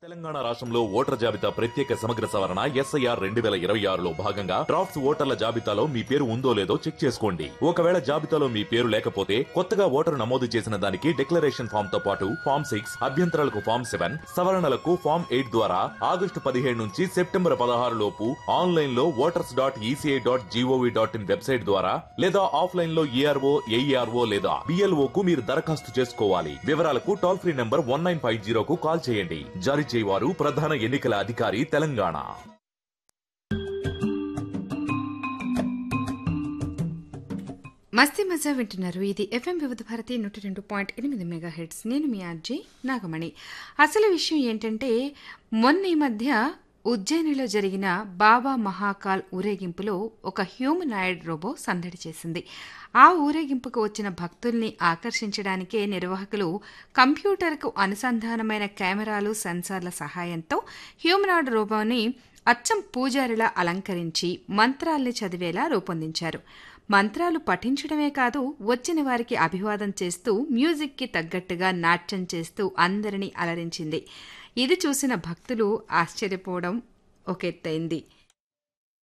తెలంగాణ రాష్ట్రంలో ఓటర్ జాబితా ప్రత్యేక సమగ్ర సవరణ ఎస్ఐఆర్ రెండు వేల ఇరవై ఆరులో భాగంగా డ్రాఫ్ట్స్ ఓటర్ల జాబితాలో మీ పేరు ఉందో లేదో చెక్ చేసుకోండి ఒకవేళ జాబితాలో మీ పేరు లేకపోతే కొత్తగా ఓటరు నమోదు చేసిన దానికి డిక్లరేషన్ ఫామ్ తో పాటు ఫామ్ సిక్స్ అభ్యంతరాలకు ఫామ్ సెవెన్ సవరణలకు ఫామ్ ఎయిట్ ద్వారా ఆగస్టు పదిహేడు నుంచి సెప్టెంబర్ పదహారు లోపు ఆన్లైన్ లో voters dot ECI dot GOV dot in website ద్వారా లేదా ఆఫ్లైన్ లో ఈఆర్ఓ ఏఈఆర్ఓ లేదా బిఎల్ఓ కు మీరు దరఖాస్తు చేసుకోవాలి వివరాలకు toll free number one nine five జీరోకు కాల్ చేయండి జారీ చేయవారు ప్రధాన ఎన్నికల అధికారి తెలంగాణ మస్తీ మజా వింటున్నారు ఇది ఎఫ్ఎం వివిధ భారతి నూట రెండు పాయింట్ ఎనిమిది మెగా హెడ్స్ నేను మీ ఆర్జే నాగమణి అసలు విషయం ఏంటంటే మొన్న ఈ మధ్య ఉజ్జయినిలో జరిగిన బాబా మహాకాల్ ఊరేగింపులో ఒక హ్యూమనాయిడ్ రోబో సందడి చేసింది ఆ ఊరేగింపుకు వచ్చిన భక్తుల్ని ఆకర్షించడానికే నిర్వాహకులు కంప్యూటర్కు అనుసంధానమైన కెమెరాలు సెన్సార్ల సహాయంతో హ్యూమనాయిడ్ రోబోని అచ్చం పూజారిలా అలంకరించి మంత్రాల్ని చదివేలా రూపొందించారు మంత్రాలు పఠించడమే కాదు వచ్చిన వారికి అభివాదం చేస్తూ మ్యూజిక్కి తగ్గట్టుగా నాట్యం చేస్తూ అందరినీ అలరించింది ఇది చూసిన భక్తులు ఆశ్చర్యపోవడం ఒక ఎత్తైంది